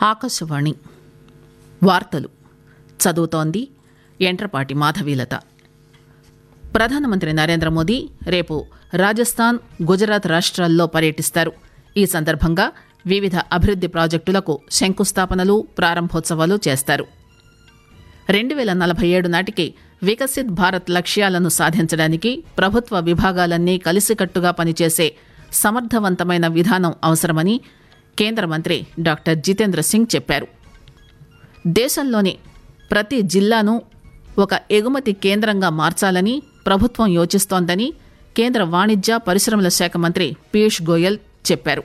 ఆకాశవాణి వార్తలు చదువుతోంది ఎంట్రపాటి మాధవీలత ప్రధానమంత్రి నరేంద్ర మోదీ రేపు రాజస్థాన్ గుజరాత్ రాష్ట్రాల్లో పర్యటిస్తారు ఈ సందర్భంగా వివిధ అభివృద్ది ప్రాజెక్టులకు శంకుస్థాపనలు ప్రారంభోత్సవాలు చేస్తారు రెండు వేల నలభై ఏడు నాటికి వికసిత్ భారత్ లక్ష్యాలను సాధించడానికి ప్రభుత్వ విభాగాలన్నీ కలిసికట్టుగా పనిచేసే సమర్థవంతమైన విధానం అవసరమని కేంద్ర మంత్రి డాక్టర్ జితేంద్ర సింగ్ చెప్పారు దేశంలోని ప్రతి జిల్లాను ఒక ఎగుమతి కేంద్రంగా మార్చాలని ప్రభుత్వం యోచిస్తోందని కేంద్ర వాణిజ్య పరిశ్రమల శాఖ మంత్రి పీయూష్ గోయల్ చెప్పారు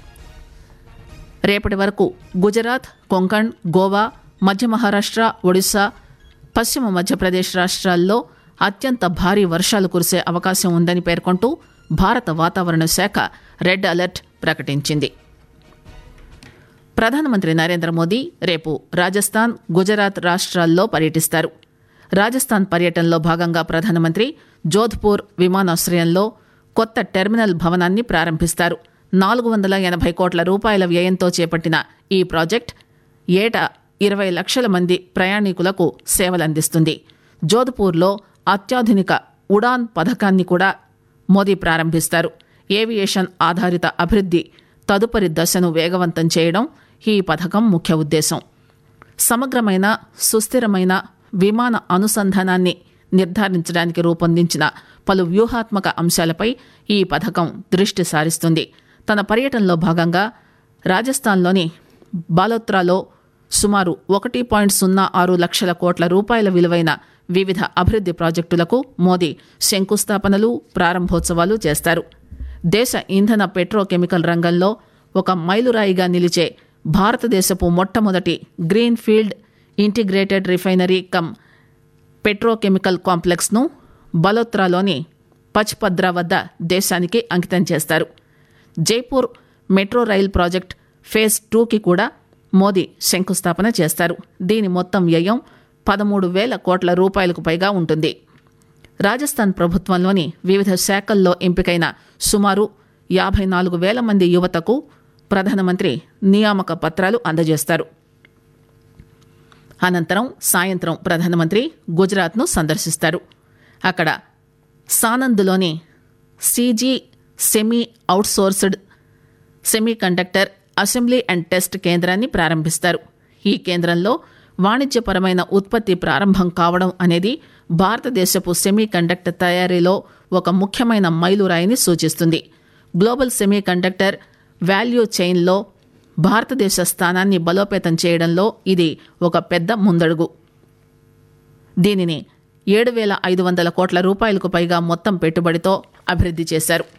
రేపటి వరకు గుజరాత్ కొంకణ్ గోవా మధ్య మహారాష్ట్ర ఒడిశా పశ్చిమ మధ్యప్రదేశ్ రాష్ట్రాల్లో అత్యంత భారీ వర్షాలు కురిసే అవకాశం ఉందని పేర్కొంటూ భారత వాతావరణ శాఖ రెడ్ అలర్ట్ ప్రకటించింది ప్రధానమంత్రి నరేంద్ర మోదీ రేపు రాజస్థాన్ గుజరాత్ రాష్ట్రాల్లో పర్యటిస్తారు రాజస్థాన్ పర్యటనలో భాగంగా ప్రధానమంత్రి జోధ్పూర్ విమానాశ్రయంలో కొత్త టెర్మినల్ భవనాన్ని ప్రారంభిస్తారు నాలుగు వందల ఎనభై కోట్ల రూపాయల వ్యయంతో చేపట్టిన ఈ ప్రాజెక్ట్ ఏటా ఇరవై లక్షల మంది ప్రయాణికులకు సేవలందిస్తుంది జోధ్పూర్లో అత్యాధునిక ఉడాన్ పథకాన్ని కూడా మోదీ ప్రారంభిస్తారు ఏవియేషన్ ఆధారిత అభివృద్ది తదుపరి దశను వేగవంతం చేయడం ఈ పథకం ముఖ్య ఉద్దేశం సమగ్రమైన సుస్థిరమైన విమాన అనుసంధానాన్ని నిర్ధారించడానికి రూపొందించిన పలు వ్యూహాత్మక అంశాలపై ఈ పథకం దృష్టి సారిస్తుంది తన పర్యటనలో భాగంగా రాజస్థాన్లోని బాలోత్రాలో సుమారు ఒకటి పాయింట్ సున్నా ఆరు లక్షల కోట్ల రూపాయల విలువైన వివిధ అభివృద్ది ప్రాజెక్టులకు మోదీ శంకుస్థాపనలు ప్రారంభోత్సవాలు చేస్తారు దేశ ఇంధన పెట్రోకెమికల్ రంగంలో ఒక మైలురాయిగా నిలిచే భారతదేశపు మొట్టమొదటి green field integrated refinery cum petrochemical కాంప్లెక్స్ను బలోత్రాలోని పచ్పద్రా వద్ద దేశానికి అంకితం చేస్తారు Jaipur metro rail project phase టూకి కూడా మోదీ శంకుస్థాపన చేస్తారు దీని మొత్తం వ్యయం పదమూడు వేల కోట్ల రూపాయలకు పైగా ఉంటుంది రాజస్థాన్ ప్రభుత్వంలోని వివిధ శాఖల్లో ఎంపికైన సుమారు యాభై నాలుగు వేల మంది యువతకు ప్రధానమంత్రి నియామక పత్రాలు అందజేస్తారు అనంతరం సాయంత్రం ప్రధానమంత్రి గుజరాత్ను సందర్శిస్తారు అక్కడ సానంద్లోని CG semi outsourced semiconductor assembly and test కేంద్రాన్ని ప్రారంభిస్తారు ఈ కేంద్రంలో వాణిజ్యపరమైన ఉత్పత్తి ప్రారంభం కావడం అనేది భారతదేశపు సెమీ కండక్టర్ తయారీలో ఒక ముఖ్యమైన మైలురాయిని సూచిస్తుంది గ్లోబల్ సెమీ కండక్టర్ వాల్యూ చైన్లో భారతదేశ స్థానాన్ని బలోపేతం చేయడంలో ఇది ఒక పెద్ద ముందడుగు దీనిని ఏడు వేల ఐదు వందల కోట్ల రూపాయలకు పైగా మొత్తం పెట్టుబడితో అభివృద్ది చేశారు